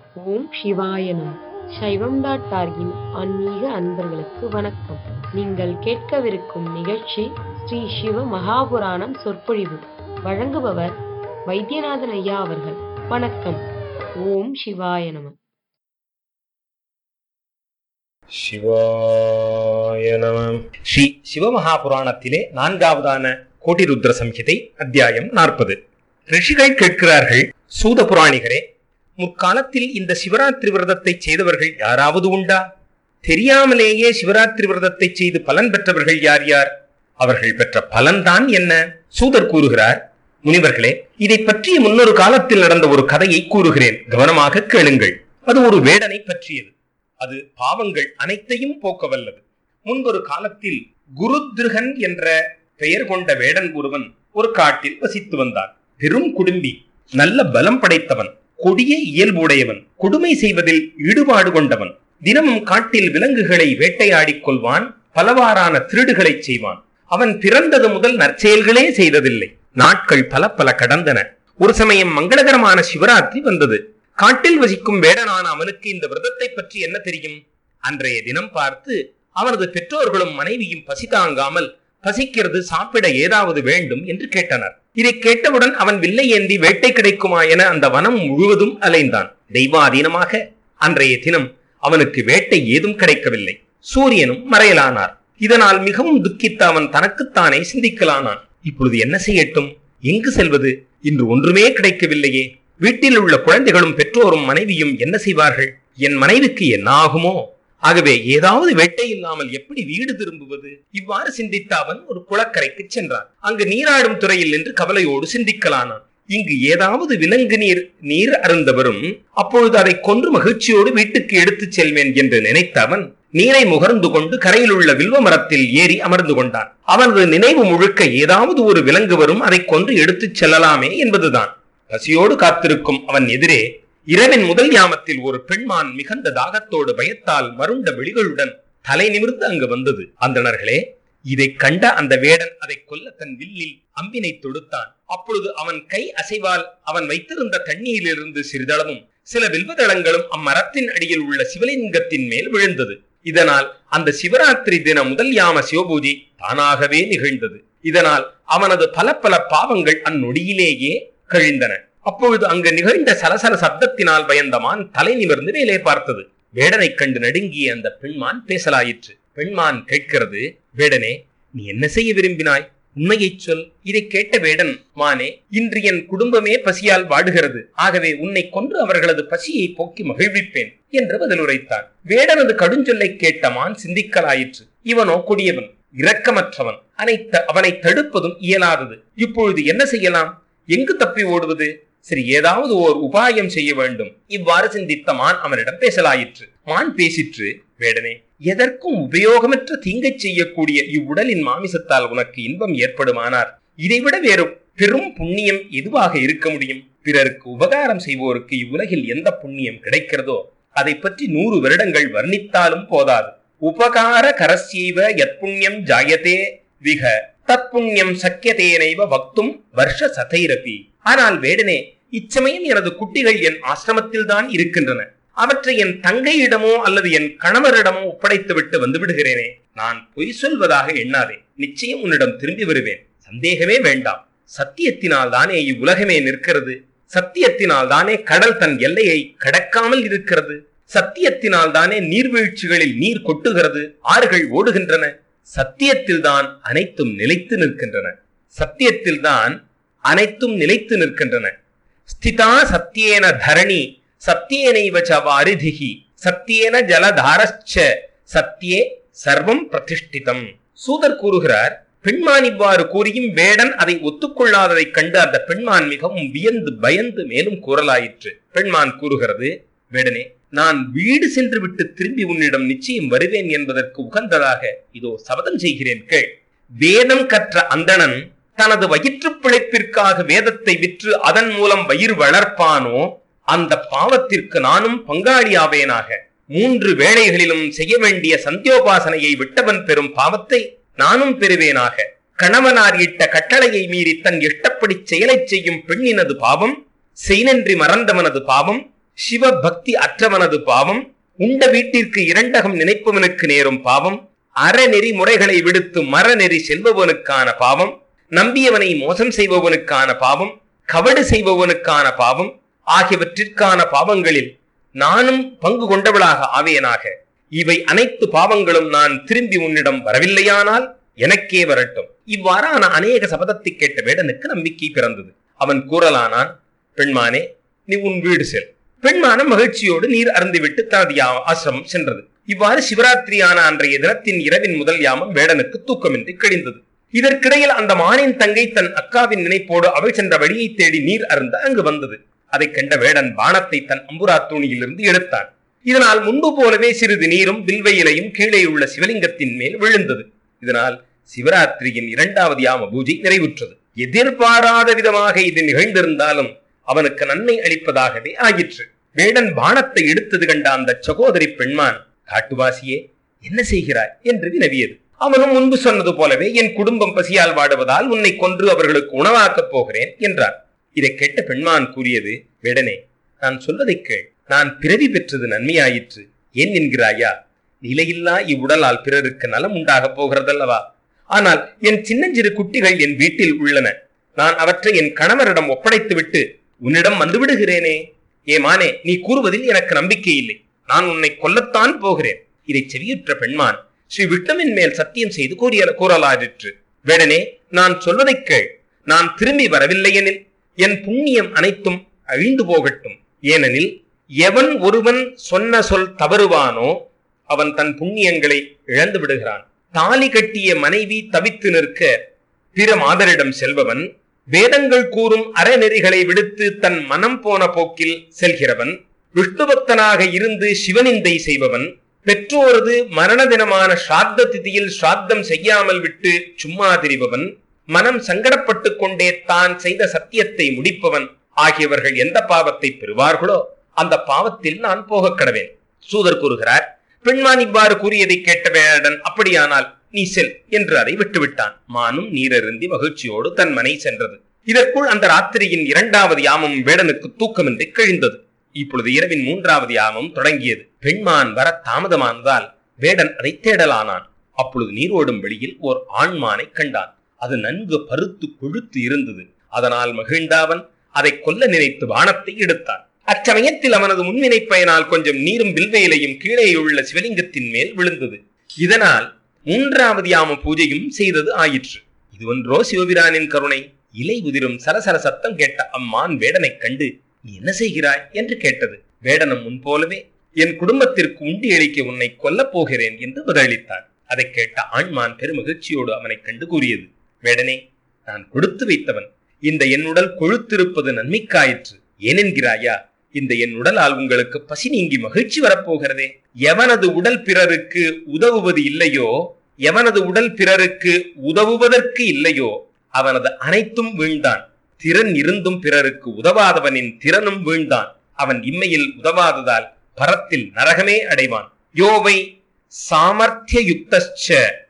ஓம் சிவாய நம சைவம் டாட் டார்கின் ஆன்மீக அன்பர்களுக்கு வணக்கம் நீங்கள் கேட்கவிருக்கும் நிகழ்ச்சி ஸ்ரீ சிவ மகாபுராணம் சொற்பொழிவு வழங்குபவர் வைத்தியநாதன் ஐயா அவர்கள் வணக்கம் ஓம் சிவாய நம சிவாய நம ஸ்ரீ சிவமகாபுராணத்திலே நான்காவதான கோட்டி ருத்ர சம்ஹிதை அத்தியாயம் நாற்பது ரிஷிகள் கேட்கிறார்கள் சூத புராணிகரே முற்காலத்தில் இந்த சிவராத்திரி விரதத்தை செய்தவர்கள் யாராவது உண்டா தெரியாமலேயே சிவராத்திரி விரதத்தை செய்து பலன் பெற்றவர்கள் யார் யார் அவர்கள் பெற்ற பலன்தான் என்ன சூதர் கூறுகிறார் முனிவர்களே இதை பற்றிய முன்னொரு காலத்தில் நடந்த ஒரு கதையை கூறுகிறேன் கவனமாக கேளுங்கள் அது ஒரு வேடனை பற்றியது அது பாவங்கள் அனைத்தையும் போக்க வல்லது முன்பொரு காலத்தில் குருத்ருகன் என்ற பெயர் கொண்ட வேடன் ஒருவன் ஒரு காட்டில் வசித்து வந்தான் பெரும் குடும்பி நல்ல பலம் படைத்தவன் கொடிய இயல்புடையவன் கொடுமை செய்வதில் ஈடுபாடு கொண்டவன் தினமும் காட்டில் விலங்குகளை வேட்டையாடிக் கொள்வான் பலவாறான திருடுகளை செய்வான் அவன் பிறந்தது முதல் நற்செயல்களே செய்ததில்லை நாட்கள் பல பல கடந்தன ஒரு சமயம் மங்களகரமான சிவராத்திரி வந்தது காட்டில் வசிக்கும் வேடனான அவனுக்கு இந்த விரதத்தை பற்றி என்ன தெரியும் அன்றைய தினம் பார்த்து அவனது பெற்றோர்களும் மனைவியும் பசி தாங்காமல் பசிக்கிறது சாப்பிட ஏதாவது வேண்டும் என்று கேட்டனர் இதை கேட்டவுடன் அவன் வில்லை ஏந்தி வேட்டை கிடைக்குமா என அந்த வனம் முழுவதும் அலைந்தான் தெய்வாதீனமாக அன்றைய தினம் அவனுக்கு வேட்டை ஏதும் கிடைக்கவில்லை சூரியனும் மறையலானார் இதனால் மிகவும் துக்கித்த அவன் தனக்குத்தானே சிந்திக்கலானான் இப்பொழுது என்ன செய்யட்டும் எங்கு செல்வது இன்று ஒன்றுமே கிடைக்கவில்லையே வீட்டில் உள்ள குழந்தைகளும் பெற்றோரும் மனைவியும் என்ன செய்வார்கள் என் மனைவிக்கு என்ன ஆகுமோ ஆகவே ஏதாவது வேட்டை இல்லாமல் எப்படி வீடு திரும்புவது இவ்வாறு சிந்தித்த அவன் ஒரு குளக்கரைக்கு சென்றான் அங்கு நீராடும் துறையில் நின்று கவலையோடு சிந்திக்கலானான் இங்கு ஏதாவது விலங்கு நீர் நீர் அருந்தவரும் அப்பொழுது அதை கொன்று மகிழ்ச்சியோடு வீட்டுக்கு எடுத்துச் செல்வேன் என்று நினைத்த அவன் நீரை முகர்ந்து கொண்டு கரையில் உள்ள வில்வ மரத்தில் ஏறி அமர்ந்து கொண்டான் அவனது நினைவு முழுக்க ஏதாவது ஒரு விலங்கு வரும் அதை கொன்று எடுத்துச் செல்லலாமே என்பதுதான் பசியோடு காத்திருக்கும் அவன் எதிரே இரவின் முதல் யாமத்தில் ஒரு பெண்மான் மிகுந்த தாகத்தோடு பயத்தால் மருண்ட விழிகளுடன் தலை நிமிர்ந்து அங்கு வந்தது அந்தணர்களே இதை கண்ட அந்த வேடன் அதை கொல்ல தன் வில்லில் அம்பினை தொடுத்தான் அப்பொழுது அவன் கை அசைவால் அவன் வைத்திருந்த தண்ணீரிலிருந்து சிறிதளவும் சில வில்வதளங்களும் அம்மரத்தின் அடியில் உள்ள சிவலிங்கத்தின் மேல் விழுந்தது இதனால் அந்த சிவராத்திரி தின முதல் யாம சிவபூஜை தானாகவே நிகழ்ந்தது இதனால் அவனது பல பல பாவங்கள் அந்நொடியிலேயே கழிந்தன அப்பொழுது அங்கு நிகழ்ந்த சலசல சப்தத்தினால் பயந்தமான் தலை நிமிர்ந்து மேலே பார்த்தது வேடனை கண்டு நடுங்கிய அந்த பெண்மான் பேசலாயிற்று பெண்மான் கேட்கிறது வேடனே நீ என்ன செய்ய விரும்பினாய் உண்மையைச் சொல் இதை கேட்ட வேடன் மானே இன்று என் குடும்பமே பசியால் வாடுகிறது ஆகவே உன்னை கொன்று அவர்களது பசியை போக்கி மகிழ்விப்பேன் என்று பதில் உரைத்தான் வேடனது கடுஞ்சொல்லை கேட்ட மான் சிந்திக்கலாயிற்று இவனோ கொடியவன் இரக்கமற்றவன் அனைத்த அவனை தடுப்பதும் இயலாதது இப்பொழுது என்ன செய்யலாம் எங்கு தப்பி ஓடுவது சரி ஏதாவது ஓர் உபாயம் செய்ய வேண்டும் இவ்வாறு சிந்தித்த மான் அவனிடம் பேசலாயிற்று மான் பேசிற்று வேடனே எதற்கும் உபயோகமற்ற தீங்கை செய்யக்கூடிய இவ்வுடலின் மாமிசத்தால் உனக்கு இன்பம் ஏற்படுமானார் இதைவிட வேறு பெரும் புண்ணியம் எதுவாக இருக்க முடியும் பிறருக்கு உபகாரம் செய்வோருக்கு இவ்வுலகில் எந்த புண்ணியம் கிடைக்கிறதோ அதை பற்றி நூறு வருடங்கள் வர்ணித்தாலும் போதாது உபகார கரஸ்யைவ யத்புண்ணியம் ஜாயதே விக தத்புண்ணியம் சக்கியதேனைவ வக்தும் வருஷ சதைரபி ஆனால் வேடனே இச்சமயம் எனது குட்டிகள் என் ஆசிரமத்தில் தான் இருக்கின்றன அவற்றை என் தங்கையிடமோ அல்லது என் கணவரிடமோ ஒப்படைத்து விட்டு வந்து விடுகிறேனே நான் பொய் சொல்வதாக எண்ணாதே நிச்சயம் உன்னிடம் திரும்பி வருவேன் சந்தேகமே வேண்டாம் சத்தியத்தினால் தானே இவ்வுலகமே நிற்கிறது சத்தியத்தினால் தானே கடல் தன் எல்லையை கடக்காமல் இருக்கிறது சத்தியத்தினால் தானே நீர்வீழ்ச்சிகளில் நீர் கொட்டுகிறது ஆறுகள் ஓடுகின்றன சத்தியத்தில் தான் அனைத்தும் நிலைத்து நிற்கின்றன சத்தியத்தில் தான் அனைத்தும் நிலைத்து நிற்கின்றன ஸ்திதா சத்தியேன தரணி சத்தியேனைவ ச வாரிதிகி சத்தியேன ஜலதாரச்ச சத்தியே சர்வம் பிரதிஷ்டிதம் சூதர் கூறுகிறார் பெண்மான் இவ்வாறு கூறியும் வேடன் அதை ஒத்துக்கொள்ளாததைக் கண்டு அந்த பெண்மான் மிகவும் வியந்து பயந்து மேலும் கூறலாயிற்று பெண்மான் கூறுகிறது வேடனே நான் வீடு சென்று விட்டு திரும்பி உன்னிடம் நிச்சயம் வருவேன் என்பதற்கு உகந்ததாக இதோ சபதம் செய்கிறேன் கேள் வேதம் கற்ற அந்தணன் தனது வயிற்று பிழைப்பிற்காக வேதத்தை விற்று அதன் மூலம் வயிறு வளர்ப்பானோ அந்த பாவத்திற்கு நானும் பங்காளியாவேனாக மூன்று வேளைகளிலும் செய்ய வேண்டிய சந்தியோபாசனையை விட்டவன் பெறும் பாவத்தை நானும் பெறுவேனாக கணவனார் இட்ட கட்டளையை மீறி தன் இஷ்டப்படி செயலைச் செய்யும் பெண்ணினது பாவம் செய்நன்றி மறந்தவனது பாவம் சிவ பக்தி அற்றவனது பாவம் உண்ட வீட்டிற்கு இரண்டகம் நினைப்பவனுக்கு நேரும் பாவம் அறநெறி முறைகளை விடுத்து மரநெறி செல்பவனுக்கான பாவம் நம்பியவனை மோசம் செய்பவனுக்கான பாவம் கவடு செய்பவனுக்கான பாவம் ஆகியவற்றிற்கான பாவங்களில் நானும் பங்கு கொண்டவளாக ஆவேனாக இவை அனைத்து பாவங்களும் நான் திரும்பி உன்னிடம் வரவில்லையானால் எனக்கே வரட்டும் இவ்வாறான அநேக சபதத்தை கேட்ட வேடனுக்கு நம்பிக்கை பிறந்தது அவன் கூறலானான் பெண்மானே நீ உன் வீடு செல் பெண்மானம் மகிழ்ச்சியோடு நீர் அருந்திவிட்டு தனது யா- ஆசிரமம் சென்றது இவ்வாறு சிவராத்திரியான அன்றைய தினத்தின் இரவின் முதல் யாமம் வேடனுக்கு தூக்கமின்றி கழிந்தது இதற்கிடையில் அந்த மானின் தங்கை தன் அக்காவின் நினைப்போடு அவள் சென்ற வழியை தேடி நீர் அருந்த அங்கு வந்தது அதைக் கண்ட வேடன் பானத்தை தன் அம்புரா தூணியிலிருந்து எடுத்தான் இதனால் முன்பு போலவே சிறிது நீரும் வில்வையிலையும் கீழே உள்ள சிவலிங்கத்தின் மேல் விழுந்தது இதனால் சிவராத்திரியின் இரண்டாவது யாம பூஜை நிறைவுற்றது எதிர்பாராத விதமாக இது நிகழ்ந்திருந்தாலும் அவனுக்கு நன்மை அளிப்பதாகவே ஆயிற்று வேடன் பானத்தை எடுத்தது கண்ட அந்த சகோதரி பெண்மான் காட்டுவாசியே என்ன செய்கிறாய் என்று வினவியது அவனும் முன்பு சொன்னது போலவே என் குடும்பம் பசியால் வாடுவதால் உன்னை கொன்று அவர்களுக்கு உணவாக்கப் போகிறேன் என்றார் இதை கேட்ட பெண்மான் கூறியது வேடனே நான் சொல்வதைக் கேள் நான் பிறவி பெற்றது நன்மையாயிற்று ஏன் என்கிறாயா நிலையில்லா இவ்வுடலால் பிறருக்கு நலம் உண்டாகப் போகிறதல்லவா ஆனால் என் சின்னஞ்சிறு குட்டிகள் என் வீட்டில் உள்ளன நான் அவற்றை என் கணவரிடம் ஒப்படைத்துவிட்டு உன்னிடம் வந்து விடுகிறேனே ஏ மானே நீ கூறுவதில் எனக்கு நம்பிக்கை இல்லை நான் உன்னை கொல்லத்தான் போகிறேன் இதை செவியுற்ற பெண்மான் ஸ்ரீ விட்டமின் மேல் சத்தியம் செய்து கூறிய கூறலாயிற்று வேடனே நான் சொல்வதைக் கேள் நான் திரும்பி வரவில்லையெனில் என் புண்ணியம் அனைத்தும் அழிந்து போகட்டும் ஏனெனில் எவன் ஒருவன் சொன்ன சொல் தவறுவானோ அவன் தன் புண்ணியங்களை இழந்து விடுகிறான் தாலி கட்டிய மனைவி தவித்து நிற்க பிற மாதரிடம் செல்பவன் வேதங்கள் கூறும் அறநெறிகளை விடுத்து தன் மனம் போன போக்கில் செல்கிறவன் விஷ்ணுபக்தனாக இருந்து சிவனிந்தை செய்பவன் பெற்றோரது மரண தினமான ஸ்ராத்த திதியில் ஸ்ராத்தம் செய்யாமல் விட்டு சும்மா திரிபவன் மனம் சங்கடப்பட்டு கொண்டே தான் செய்த சத்தியத்தை முடிப்பவன் ஆகியவர்கள் எந்த பாவத்தை பெறுவார்களோ அந்த பாவத்தில் நான் போகக் கடவேன் சூதர் கூறுகிறார் பெண்மான் இவ்வாறு கூறியதை கேட்ட வேடன் அப்படியானால் நீ செல் என்று அதை விட்டுவிட்டான் மானும் நீரருந்தி மகிழ்ச்சியோடு தன் மனை சென்றது இதற்குள் அந்த ராத்திரியின் இரண்டாவது யாமம் வேடனுக்கு தூக்கமின்றி கழிந்தது இப்பொழுது இரவின் மூன்றாவது யாமம் தொடங்கியது பெண்மான் வர தாமதமானதால் வேடன் அதை தேடலானான் அப்பொழுது நீரோடும் வெளியில் ஓர் ஆண்மானை கண்டான் அது நன்கு பருத்து கொழுத்து இருந்தது அதனால் மகிழ்ந்தாவன் அதை கொல்ல நினைத்து வானத்தை எடுத்தான் அச்சமயத்தில் அவனது முன்வினை பயனால் கொஞ்சம் நீரும் வில்வையிலையும் கீழே உள்ள சிவலிங்கத்தின் மேல் விழுந்தது இதனால் மூன்றாவது யாம பூஜையும் செய்தது ஆயிற்று இது ஒன்றோ சிவபிரானின் கருணை இலை உதிரும் சரசர சத்தம் கேட்ட அம்மான் வேடனைக் கண்டு நீ என்ன செய்கிறாய் என்று கேட்டது வேடனும் முன் போலவே என் குடும்பத்திற்கு உண்டி அளிக்க உன்னை கொல்லப் போகிறேன் என்று பதிலளித்தான் அதைக் கேட்ட ஆண்மான் பெருமகிழ்ச்சியோடு அவனைக் கண்டு கூறியது வேடனே நான் கொடுத்து வைத்தவன் இந்த என் உடல் கொழுத்திருப்பது நன்மைக்காயிற்று ஏனென்கிறாயா இந்த என் உடலால் உங்களுக்கு பசி நீங்கி மகிழ்ச்சி வரப்போகிறதே எவனது உடல் பிறருக்கு உதவுவது இல்லையோ எவனது உடல் பிறருக்கு உதவுவதற்கு இல்லையோ அவனது அனைத்தும் வீழ்ந்தான் திறன் இருந்தும் பிறருக்கு உதவாதவனின் திறனும் வீழ்ந்தான் அவன் இம்மையில் உதவாததால் பரத்தில் நரகமே அடைவான் யோவை சாமர்த்திய யுக்தச்ச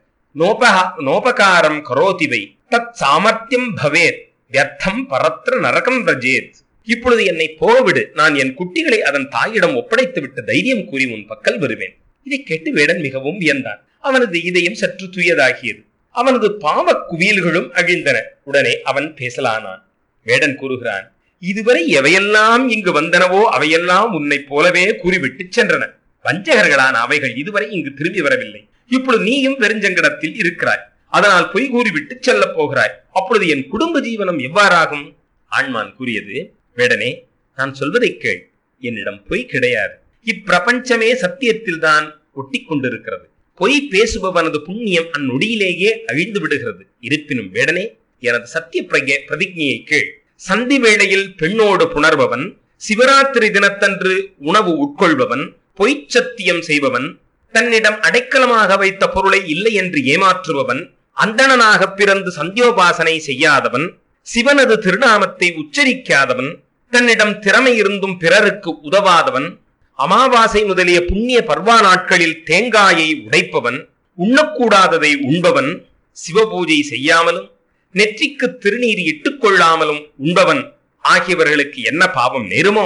நோபகா நோபகாரம் கரோதிவை தத் சாமர்த்தியம் பவேத் வியர்த்தம் பரத்திர நரகம் ரஜேத் இப்பொழுது என்னை போகவிடு நான் என் குட்டிகளை அதன் தாயிடம் ஒப்படைத்து விட்டு தைரியம் கூறி உன் பக்கல் வருவேன் இதை கேட்டு வேடன் மிகவும் வியந்தான் அவனது இதயம் சற்று துயதாகியது அவனது பாவக் குவியல்களும் அழிந்தன உடனே அவன் பேசலானான் வேடன் கூறுகிறான் இதுவரை எவையெல்லாம் இங்கு வந்தனவோ அவையெல்லாம் உன்னைப் போலவே கூறிவிட்டு சென்றன வஞ்சகர்களான அவைகள் இதுவரை இங்கு திரும்பி வரவில்லை இப்பொழுது நீயும் பெருஞ்சங்கடத்தில் இருக்கிறாய் அதனால் பொய் கூறிவிட்டு செல்லப் போகிறாய் அப்பொழுது என் குடும்ப ஜீவனம் எவ்வாறாகும் ஆண்மான் கூறியது வேடனே நான் சொல்வதைக் கேள் என்னிடம் பொய் கிடையாது இப்பிரபஞ்சமே சத்தியத்தில் தான் ஒட்டி கொண்டிருக்கிறது பொய் பேசுபவனது புண்ணியம் அந்நொடியிலேயே அழிந்து விடுகிறது இருப்பினும் வேடனே எனது சத்திய பிரக பிரதிஜையை கேள் சந்தி வேளையில் பெண்ணோடு புணர்பவன் சிவராத்திரி தினத்தன்று உணவு உட்கொள்பவன் பொய்ச் சத்தியம் செய்பவன் தன்னிடம் அடைக்கலமாக வைத்த பொருளை இல்லை என்று ஏமாற்றுபவன் அந்தணனாக பிறந்து சந்தியோபாசனை செய்யாதவன் சிவனது திருநாமத்தை உச்சரிக்காதவன் தன்னிடம் திறமை இருந்தும் பிறருக்கு உதவாதவன் அமாவாசை முதலிய புண்ணிய பர்வா நாட்களில் தேங்காயை உடைப்பவன் உண்ணக்கூடாததை உண்பவன் சிவபூஜை செய்யாமலும் நெற்றிக்கு திருநீர் இட்டுக் கொள்ளாமலும் உண்பவன் ஆகியவர்களுக்கு என்ன பாவம் நேருமோ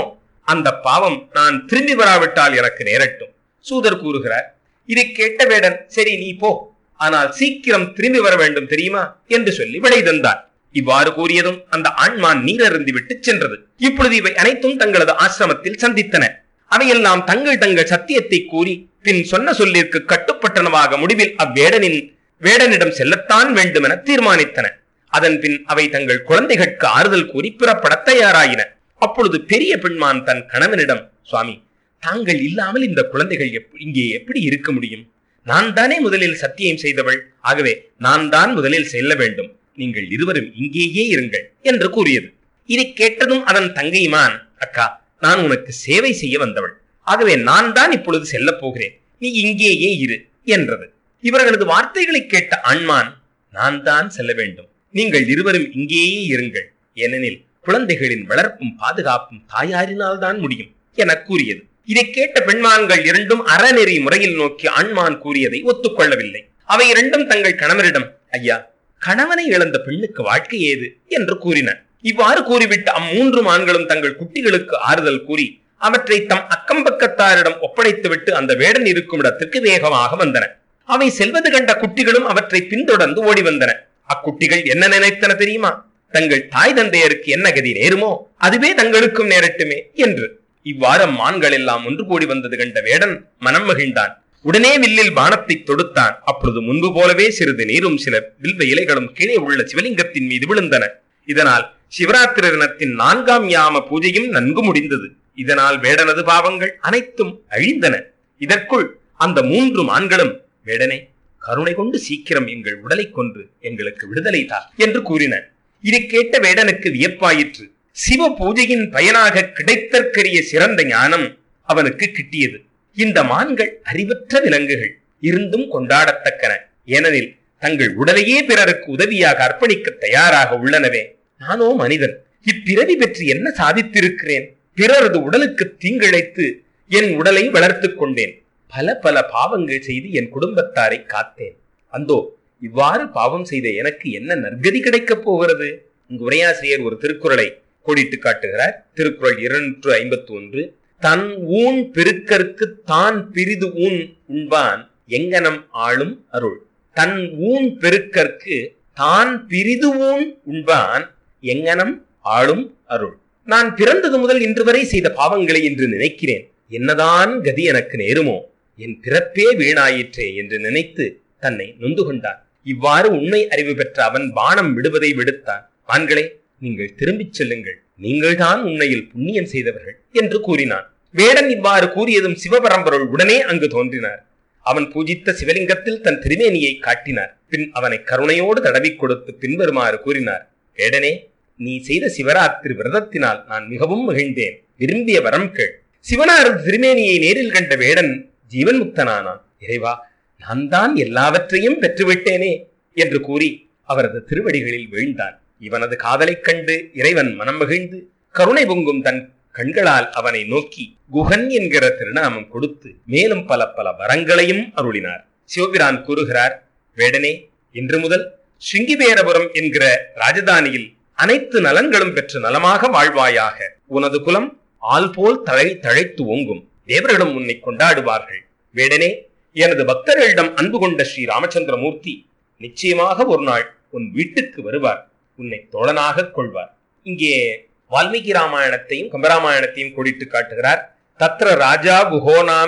அந்த பாவம் நான் திரும்பி வராவிட்டால் எனக்கு நேரட்டும் சூதர் கூறுகிறார் இதை கேட்ட வேடன் சரி நீ போ ஆனால் சீக்கிரம் திரும்பி வர வேண்டும் தெரியுமா என்று சொல்லி விடை தந்தார் இவ்வாறு கூறியதும் அந்த ஆண்மான் நீரருந்தி விட்டு சென்றது இப்பொழுது இவை அனைத்தும் தங்களது ஆசிரமத்தில் சந்தித்தன அவையெல்லாம் தங்கள் தங்கள் சத்தியத்தை கூறி பின் சொன்ன சொல்லிற்கு கட்டுப்பட்டனவாக முடிவில் அவ்வேடனின் வேடனிடம் செல்லத்தான் வேண்டும் என தீர்மானித்தன அதன் பின் அவை தங்கள் குழந்தைகளுக்கு ஆறுதல் கூறி புறப்பட தயாராயின அப்பொழுது பெரிய பெண்மான் தன் கணவனிடம் சுவாமி தாங்கள் இல்லாமல் இந்த குழந்தைகள் எப்- இங்கே எப்படி இருக்க முடியும் நான் தானே முதலில் சத்தியம் செய்தவள் ஆகவே நான் தான் முதலில் செல்ல வேண்டும் நீங்கள் இருவரும் இங்கேயே இருங்கள் என்று கூறியது இதை கேட்டதும் அதன் தங்கைமான் அக்கா நான் உனக்கு சேவை செய்ய வந்தவள் ஆகவே நான் தான் இப்பொழுது செல்லப் போகிறேன் நீ இங்கேயே இரு என்றது இவர்களது வார்த்தைகளை கேட்ட ஆண்மான் நான் தான் செல்ல வேண்டும் நீங்கள் இருவரும் இங்கேயே இருங்கள் ஏனெனில் குழந்தைகளின் வளர்ப்பும் பாதுகாப்பும் தாயாரினால் தான் முடியும் என கூறியது இதை கேட்ட பெண்மான்கள் இரண்டும் அறநெறி முறையில் நோக்கி ஆண்மான் கூறியதை ஒத்துக்கொள்ளவில்லை அவை இரண்டும் தங்கள் கணவரிடம் ஐயா கணவனை இழந்த பெண்ணுக்கு வாழ்க்கை ஏது என்று கூறின இவ்வாறு கூறிவிட்டு அம்மூன்று மான்களும் தங்கள் குட்டிகளுக்கு ஆறுதல் கூறி அவற்றை தம் அக்கம் பக்கத்தாரிடம் ஒப்படைத்துவிட்டு அந்த வேடன் இருக்கும் இடத்திற்கு வேகமாக வந்தன அவை செல்வது கண்ட குட்டிகளும் அவற்றை பின்தொடர்ந்து ஓடி வந்தன அக்குட்டிகள் என்ன நினைத்தன தெரியுமா தங்கள் தாய் தந்தையருக்கு என்ன கதி நேருமோ அதுவே தங்களுக்கும் நேரட்டுமே என்று இவ்வாறு மான்கள் எல்லாம் ஒன்று கூடி வந்தது கண்ட வேடன் மனம் மகிழ்ந்தான் உடனே வில்லில் பானத்தை தொடுத்தான் அப்பொழுது முன்பு போலவே சிறிது நீரும் சில வில்வ இலைகளும் கீழே உள்ள சிவலிங்கத்தின் மீது விழுந்தன இதனால் சிவராத்திரி தினத்தின் நான்காம் யாம பூஜையும் நன்கு முடிந்தது இதனால் வேடனது பாவங்கள் அனைத்தும் அழிந்தன இதற்குள் அந்த மூன்று மான்களும் வேடனே கருணை கொண்டு சீக்கிரம் எங்கள் உடலை கொன்று எங்களுக்கு விடுதலை தா என்று கூறின இதை கேட்ட வேடனுக்கு வியப்பாயிற்று சிவ பூஜையின் பயனாக கிடைத்தற்கரிய சிறந்த ஞானம் அவனுக்கு கிட்டியது இந்த மான்கள் அறிவற்ற விலங்குகள் இருந்தும் கொண்டாடத்தக்கன ஏனெனில் தங்கள் உடலையே பிறருக்கு உதவியாக அர்ப்பணிக்க தயாராக உள்ளனவே நானோ மனிதன் இப்பிறவி பெற்று என்ன சாதித்திருக்கிறேன் பிறரது உடலுக்கு தீங்கிழைத்து என் உடலை வளர்த்துக் கொண்டேன் பல பல பாவங்கள் செய்து என் குடும்பத்தாரை காத்தேன் அந்தோ இவ்வாறு பாவம் செய்த எனக்கு என்ன நற்கதி கிடைக்கப் போகிறது இங்கு உரையாசிரியர் ஒரு திருக்குறளை கோடிட்டு காட்டுகிறார் திருக்குறள் இருநூற்று ஐம்பத்தி ஒன்று தன் ஊன் பெருக்கற்கு தான் பிரிது ஊன் உண்பான் எங்கனம் ஆளும் அருள் தன் ஊன் பெருக்கற்கு தான் பிரிது ஊன் உண்பான் எங்கனம் ஆளும் அருள் நான் பிறந்தது முதல் இன்று வரை செய்த பாவங்களை என்று நினைக்கிறேன் என்னதான் கதி எனக்கு நேருமோ என் பிறப்பே வீணாயிற்றே என்று நினைத்து தன்னை நொந்து கொண்டான் இவ்வாறு உண்மை அறிவு பெற்ற அவன் பானம் விடுவதை விடுத்தான் ஆண்களே நீங்கள் திரும்பிச் செல்லுங்கள் நீங்கள்தான் உண்மையில் புண்ணியம் செய்தவர்கள் என்று கூறினான் வேடன் இவ்வாறு கூறியதும் சிவபரம்பொருள் உடனே அங்கு தோன்றினார் அவன் பூஜித்த சிவலிங்கத்தில் தன் திருமேனியை காட்டினார் பின் அவனை கருணையோடு தடவிக் கொடுத்து பின்வருமாறு கூறினார் வேடனே நீ செய்த சிவராத்திரி விரதத்தினால் நான் மிகவும் மகிழ்ந்தேன் விரும்பிய வரம் கேள் சிவனாரது திருமேனியை நேரில் கண்ட வேடன் ஜீவன் முக்தனானான் இறைவா நான் தான் எல்லாவற்றையும் பெற்றுவிட்டேனே என்று கூறி அவரது திருவடிகளில் வீழ்ந்தான் இவனது காதலைக் கண்டு இறைவன் மனம் மகிழ்ந்து கருணை பொங்கும் தன் கண்களால் அவனை நோக்கி குகன் என்கிற திருநாமம் கொடுத்து மேலும் பல பல வரங்களையும் அருளினார் சிவபிரான் கூறுகிறார் வேடனே இன்று முதல் ஸ்ருங்கிபேரபுரம் என்கிற ராஜதானியில் அனைத்து நலன்களும் பெற்று நலமாக வாழ்வாயாக உனது குலம் ஆள் போல் தழை தழைத்து ஓங்கும் தேவர்களிடம் உன்னை கொண்டாடுவார்கள் வேடனே எனது பக்தர்களிடம் அன்பு கொண்ட ஸ்ரீ ராமச்சந்திரமூர்த்தி நிச்சயமாக ஒரு நாள் உன் வீட்டுக்கு வருவார் உன்னை தோழனாக கொள்வார் இங்கே வால்மீகி ராமாயணத்தையும் கம்பராமாயணத்தையும் கோடிட்டு காட்டுகிறார் தத்ர ராஜா குஹோ நாம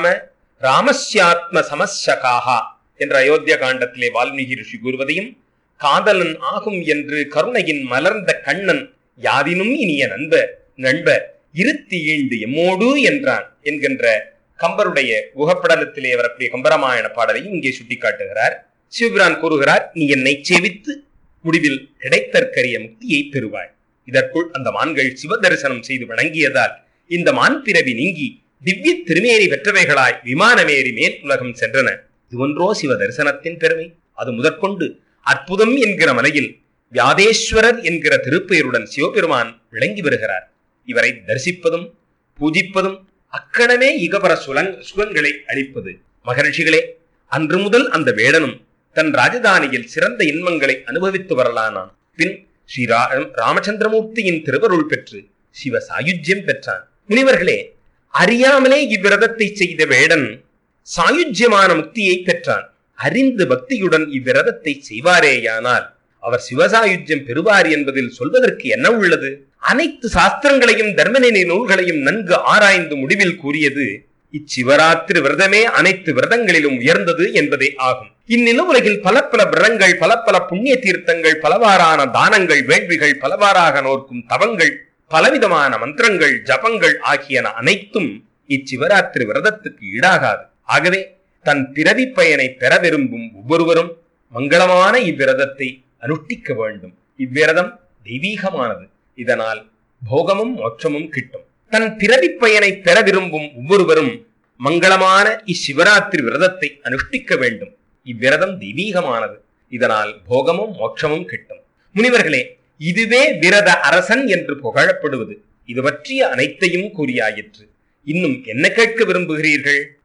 ராமஸ்யாத்ம சமஸ்யகாஹா என்ற அயோத்தியா காண்டத்திலே வால்மீகி ரிஷி கூறுவதையும் காதலன் ஆகும் என்று கருணையின் மலர்ந்த கண்ணன் யாதினும் இனிய நண்ப நண்ப இருத்தி ஈண்டு எம்மோடு என்றான் என்கின்ற கம்பருடைய குகப்படலத்திலே வரக்கூடிய கம்பராமாயண பாடலையும் இங்கே சுட்டிக்காட்டுகிறார் சிவபிரான் கூறுகிறார் நீ என்னை செவித்து முடிவில் கிடைத்தற்கரிய முக்தியை பெறுவாய் இதற்குள் அந்த மான்கள் சிவ தரிசனம் செய்து வணங்கியதால் இந்த மான் பிறவி நீங்கி திவ்ய திருமேனி பெற்றவைகளாய் விமானமேறி மேல் உலகம் சென்றன இது ஒன்றோ சிவ தரிசனத்தின் பெருமை அது முதற்கொண்டு அற்புதம் என்கிற மலையில் வியாதேஸ்வரர் என்கிற திருப்பெயருடன் சிவபெருமான் விளங்கி வருகிறார் இவரை தரிசிப்பதும் பூஜிப்பதும் அக்கணமே இகபர சுலங் சுகங்களை அளிப்பது மகர்ஷிகளே அன்று முதல் அந்த வேடனும் தன் ராஜதானியில் சிறந்த இன்பங்களை அனுபவித்து வரலானான் பின் ஸ்ரீ ரா- ராமச்சந்திரமூர்த்தியின் திருவருள் பெற்று சிவ சாயுஜ்யம் பெற்றான் முனிவர்களே அறியாமலே இவ்விரதத்தை செய்த வேடன் சாயுஜ்யமான முக்தியை பெற்றான் அறிந்து பக்தியுடன் இவ்விரதத்தை செய்வாரேயானால் அவர் சிவசாயுஜ்யம் பெறுவார் என்பதில் சொல்வதற்கு என்ன உள்ளது அனைத்து சாஸ்திரங்களையும் தர்மநெறி நூல்களையும் நன்கு ஆராய்ந்து முடிவில் கூறியது இச்சிவராத்திரி விரதமே அனைத்து விரதங்களிலும் உயர்ந்தது என்பதே ஆகும் இந்நில உலகில் பல பல விரதங்கள் பல பல புண்ணிய தீர்த்தங்கள் பலவாறான தானங்கள் வேள்விகள் பலவாறாக நோக்கும் தவங்கள் பலவிதமான மந்திரங்கள் ஜபங்கள் ஆகியன அனைத்தும் இச்சிவராத்திரி விரதத்துக்கு ஈடாகாது ஆகவே தன் பிறவி பயனை பெற விரும்பும் ஒவ்வொருவரும் மங்களமான இவ்விரதத்தை அனுஷ்டிக்க வேண்டும் இவ்விரதம் தெய்வீகமானது இதனால் போகமும் மோட்சமும் கிட்டும் தன் பிறவி பயனை பெற விரும்பும் ஒவ்வொருவரும் மங்களமான இச்சிவராத்திரி விரதத்தை அனுஷ்டிக்க வேண்டும் இவ்விரதம் தெய்வீகமானது இதனால் போகமும் மோட்சமும் கிட்டும் முனிவர்களே இதுவே விரத அரசன் என்று புகழப்படுவது இது பற்றிய அனைத்தையும் கூறியாயிற்று இன்னும் என்ன கேட்க விரும்புகிறீர்கள்